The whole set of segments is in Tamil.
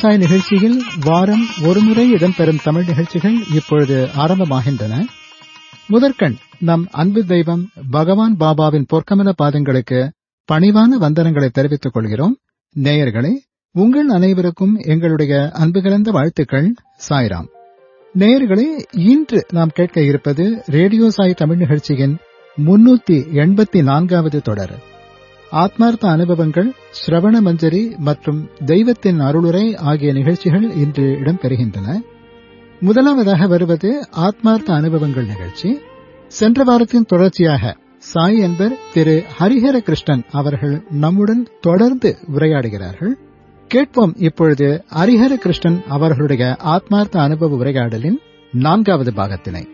சாய் நிகழ்ச்சியில் வாரம் ஒருமுறை இடம்பெறும் தமிழ் நிகழ்ச்சிகள் இப்பொழுது ஆரம்பமாகின்றன முதற்கண் நம் அன்பு தெய்வம் பகவான் பாபாவின் பொற்கமல பாதங்களுக்கு பணிவான வந்தனங்களை தெரிவித்துக் கொள்கிறோம் நேயர்களே உங்கள் அனைவருக்கும் எங்களுடைய அன்பு கலந்த வாழ்த்துக்கள் சாய்ராம் நேயர்களே இன்று நாம் கேட்க இருப்பது ரேடியோ சாய் தமிழ் நிகழ்ச்சியின் முன்னூத்தி எண்பத்தி நான்காவது தொடர் ஆத்மார்த்த அனுபவங்கள் ஸ்ரவண மஞ்சரி மற்றும் தெய்வத்தின் அருளுரை ஆகிய நிகழ்ச்சிகள் இன்று இடம்பெறுகின்றன முதலாவதாக வருவது ஆத்மார்த்த அனுபவங்கள் நிகழ்ச்சி சென்ற வாரத்தின் தொடர்ச்சியாக சாய் என்பர் திரு ஹரிஹர கிருஷ்ணன் அவர்கள் நம்முடன் தொடர்ந்து உரையாடுகிறார்கள் கேட்போம் இப்பொழுது ஹரிஹர கிருஷ்ணன் அவர்களுடைய ஆத்மார்த்த அனுபவ உரையாடலின் நான்காவது பாகத்தினை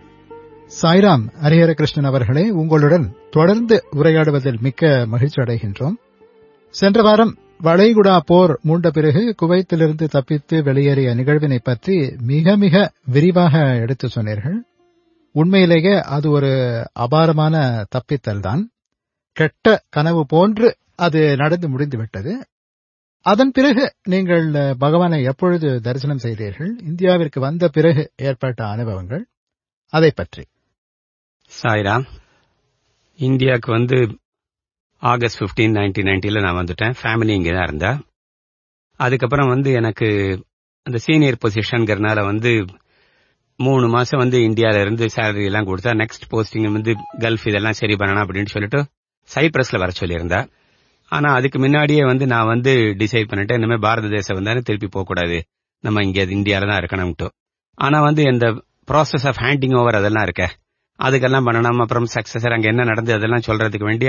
சாய்ராம் ஹரிஹர கிருஷ்ணன் அவர்களே உங்களுடன் தொடர்ந்து உரையாடுவதில் மிக்க மகிழ்ச்சி அடைகின்றோம் சென்ற வாரம் வளைகுடா போர் மூண்ட பிறகு குவைத்திலிருந்து தப்பித்து வெளியேறிய நிகழ்வினை பற்றி மிக மிக விரிவாக எடுத்து சொன்னீர்கள் உண்மையிலேயே அது ஒரு அபாரமான தப்பித்தல் தான் கெட்ட கனவு போன்று அது நடந்து முடிந்துவிட்டது அதன் பிறகு நீங்கள் பகவானை எப்பொழுது தரிசனம் செய்தீர்கள் இந்தியாவிற்கு வந்த பிறகு ஏற்பட்ட அனுபவங்கள் அதை பற்றி சாய்ராம் இந்தியாவுக்கு வந்து ஆகஸ்ட் பிப்டீன் நைன்டீன் நைன்டில நான் வந்துட்டேன் ஃபேமிலி இங்கே தான் இருந்தா அதுக்கப்புறம் வந்து எனக்கு அந்த சீனியர் பொசிஷன்கிறனால வந்து மூணு மாசம் வந்து இந்தியால இருந்து சேலரி எல்லாம் கொடுத்தா நெக்ஸ்ட் போஸ்டிங் வந்து கல்ஃப் இதெல்லாம் சரி பண்ணணும் அப்படின்னு சொல்லிட்டு சைப்ரஸ்ல வர சொல்லியிருந்தா ஆனா அதுக்கு முன்னாடியே வந்து நான் வந்து டிசைட் பண்ணிட்டேன் இனிமே பாரத தேசம் வந்தாலும் திருப்பி போகக்கூடாது நம்ம இங்க இந்தியால தான் இருக்கணும்ட்டு ஆனா வந்து இந்த ப்ராசஸ் ஆஃப் ஹேண்டிங் ஓவர் அதெல்லாம் இருக்க அதுக்கெல்லாம் பண்ணணும் அப்புறம் சக்சஸர் அங்க என்ன நடந்து அதெல்லாம் சொல்றதுக்கு வேண்டிய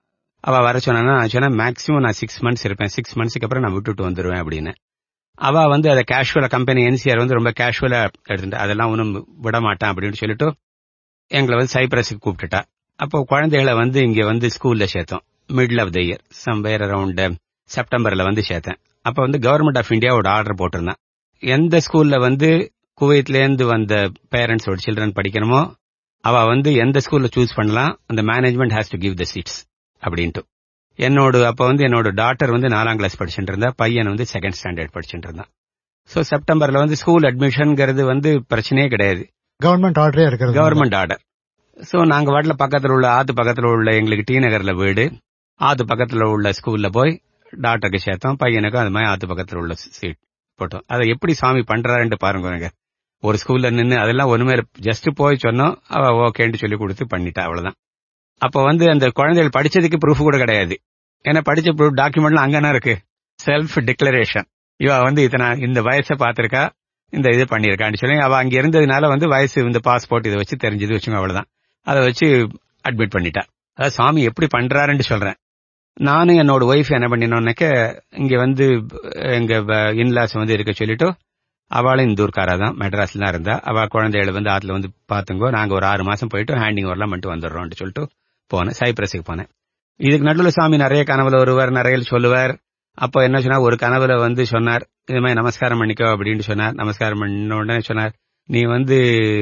அவ வர சொன்னா நான் சொன்னேன் மேக்ஸிமம் நான் சிக்ஸ் மந்த்ஸ் இருப்பேன் சிக்ஸ் மந்த்ஸ்க்கு அப்புறம் நான் விட்டுட்டு வந்துருவேன் அப்படின்னு அவ வந்து அதை கேஷுவலா கம்பெனி என்சிஆர் வந்து ரொம்ப கேஷுவலா எடுத்துட்டு அதெல்லாம் ஒன்றும் விட மாட்டான் அப்படின்னு சொல்லிட்டு எங்களை வந்து சைப்ரஸுக்கு கூப்பிட்டுட்டா அப்போ குழந்தைகளை வந்து இங்க வந்து ஸ்கூல்ல சேர்த்தோம் middle of the year somewhere around செப்டம்பர்ல வந்து சேர்த்தேன் அப்ப வந்து கவர்மெண்ட் ஆஃப் இந்தியா ஒரு ஆர்டர் போட்டிருந்தான் எந்த ஸ்கூல்ல வந்து குவைத்ல இருந்து வந்த பேரண்ட்ஸோட சில்ட்ரன் படிக்கணுமோ அவ வந்து எந்த ஸ்கூல்ல சூஸ் பண்ணலாம் அந்த management has to give the seats அப்படின்ட்டு என்னோட அப்ப வந்து என்னோட டாட்டர் வந்து நாலாம் கிளாஸ் படிச்சுட்டு இருந்தா பையன் வந்து செகண்ட் ஸ்டாண்டர்ட் படிச்சுட்டு இருந்தான் சோ செப்டம்பர்ல வந்து ஸ்கூல் அட்மிஷன்ங்கிறது வந்து பிரச்சனையே கிடையாது கவர்மெண்ட் ஆர்டரே இருக்கிறது கவர்மெண்ட் ஆர்டர் சோ நாங்க வாட்டில பக்கத்துல உள்ள ஆத்து பக்கத்துல உள்ள எங்களுக்கு டி நகர்ல வீடு ஆத்து பக்கத்துல உள்ள ஸ்கூல்ல போய் டாக்டருக்கு சேர்த்தோம் பையனுக்கும் அது மாதிரி ஆத்து பக்கத்துல உள்ள சீட் போட்டோம் அதை எப்படி சாமி பண்றாருன்னு பாருங்க ஒரு ஸ்கூல்ல நின்று அதெல்லாம் ஒண்ணுமே ஜஸ்ட் போய் சொன்னோம் அவ ஓகேன்னு சொல்லி கொடுத்து பண்ணிட்டா அவ்வளவுதான் அப்ப வந்து அந்த குழந்தைகள் படிச்சதுக்கு ப்ரூஃப் கூட கிடையாது ஏன்னா படிச்ச ப்ரூஃப் டாக்குமெண்ட்லாம் அங்கனா இருக்கு செல்ஃப் டிக்ளரேஷன் இவ வந்து இத்தனை இந்த வயசை பார்த்திருக்கா இந்த இது பண்ணிருக்கான்னு சொல்லி அவ அங்க இருந்ததுனால வந்து வயசு இந்த பாஸ்போர்ட் இதை வச்சு தெரிஞ்சது வச்சுங்க அவ்வளவுதான் அதை வச்சு அட்மிட் பண்ணிட்டா அதாவது சாமி எப்படி பண்றாருன்னு சொல்றேன் நானும் என்னோட ஒய்ஃப் என்ன பண்ணினோம்னாக்க இங்க வந்து எங்க இன்லாஸ் வந்து இருக்க சொல்லிட்டு அவளும் இந்த ஊர்க்காரா தான் மெட்ராஸ்ல தான் இருந்தா அவ குழந்தைகளை வந்து ஆத்துல வந்து பாத்துங்கோ நாங்க ஒரு ஆறு மாசம் போயிட்டு ஹேண்டிங் ஓவர்லாம் பண்ணிட்டு வந்துடுறோம்னு சொல்லிட்டு போனேன் சைப்ரஸுக்கு போனேன் இதுக்கு நடுவில் சாமி நிறைய கனவுல வருவார் நிறைய சொல்லுவார் அப்போ என்ன சொன்னார் ஒரு கனவுல வந்து சொன்னார் இது மாதிரி நமஸ்காரம் பண்ணிக்கோ அப்படின்னு சொன்னார் நமஸ்காரம் பண்ண உடனே சொன்னார் நீ வந்து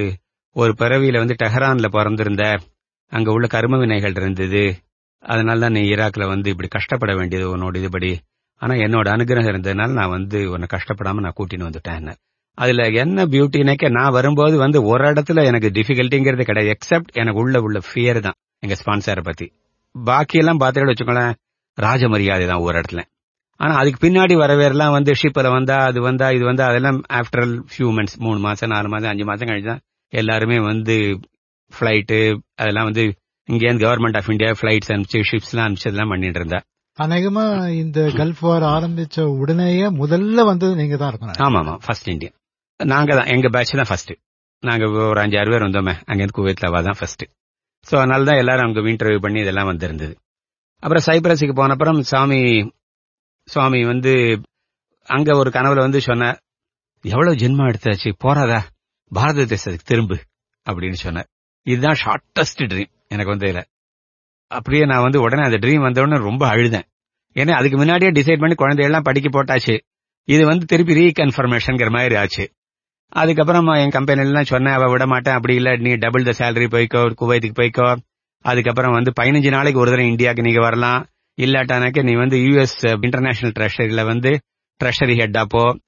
ஒரு பிறவியில வந்து டெஹரான்ல பிறந்திருந்த அங்க உள்ள கர்ம வினைகள் இருந்தது அதனால தான் நீ ஈராக்ல வந்து இப்படி கஷ்டப்பட வேண்டியது உன்னோட இதுபடி ஆனா என்னோட அனுகிரகம் இருந்ததுனால நான் வந்து உன்னை கஷ்டப்படாம நான் கூட்டின்னு வந்துட்டேன் அதுல என்ன பியூட்டினாக்க நான் வரும்போது வந்து ஒரு இடத்துல எனக்கு டிஃபிகல்ட்டிங்கிறது கிடையாது எக்ஸப்ட் எனக்கு உள்ள உள்ள ஃபியர் தான் எங்க ஸ்பான்சரை பத்தி பாக்கி எல்லாம் பார்த்துட்டு வச்சுக்கோங்களேன் ராஜ மரியாதை தான் ஒரு இடத்துல ஆனா அதுக்கு பின்னாடி வரவேறலாம் வந்து ஷிப்பில் வந்தா அது வந்தா இது வந்தா அதெல்லாம் ஆஃப்டர் ஃபியூ மந்த்ஸ் மூணு மாசம் நாலு மாசம் அஞ்சு மாசம் கழிச்சு தான் எல்லாருமே வந்து ஃபிளைட்டு அதெல்லாம் வந்து இங்கேருந்து கவர்மெண்ட் ஆஃப் இந்தியா ஃபிளைட்ஸ் அனுப்பிச்சு ஷிப்ஸ்லாம் அனுப்பிச்சதெல்லாம் பண்ணிட்டு இருந்தா அநேகமா இந்த கல்ஃப் வார் ஆரம்பிச்ச உடனேயே முதல்ல வந்தது நீங்க தான் இருக்கணும் ஆமா ஆமா ஃபர்ஸ்ட் இந்தியன் நாங்க தான் எங்க பேட்ச் தான் ஃபர்ஸ்ட் நாங்க ஒரு அஞ்சாறு பேர் வந்தோமே அங்கேருந்து குவைத்ல அவ தான் ஃபர்ஸ்ட் சோ அதனால தான் எல்லாரும் அங்க இன்டர்வியூ பண்ணி இதெல்லாம் வந்திருந்தது அப்புறம் சைப்ரஸுக்கு போன அப்புறம் சாமி சுவாமி வந்து அங்க ஒரு கனவுல வந்து சொன்னார் எவ்வளவு ஜென்மம் எடுத்தாச்சு போறாதா பாரத தேசத்துக்கு திரும்பு அப்படின்னு சொன்னார் இதுதான் ஷார்டஸ்ட் ட்ரீம் எனக்கு வந்து இதுல அப்படியே நான் வந்து உடனே அந்த ட்ரீம் வந்த உடனே ரொம்ப அழுதேன் ஏன்னா அதுக்கு முன்னாடியே டிசைட் பண்ணி குழந்தையெல்லாம் படிக்க போட்டாச்சு இது வந்து திருப்பி ரீகன்ஃபர்மேஷன்ங்கிற மாதிரி ஆச்சு அதுக்கப்புறம் என் கம்பெனிலாம் சொன்னேன் அவ விட மாட்டேன் அப்படி இல்ல நீ டபுள் த சேலரி போய்க்கோ குவைத்துக்கு போய்க்கோ அதுக்கப்புறம் வந்து பதினஞ்சு நாளைக்கு ஒரு தடவை இந்தியாவுக்கு நீங்க வரலாம் இல்லாட்டானாக்க நீ வந்து யூஎஸ் இன்டர்நேஷனல் ட்ரெஷரியில வந்து ட்ரெஷரி ஹெட்டா போ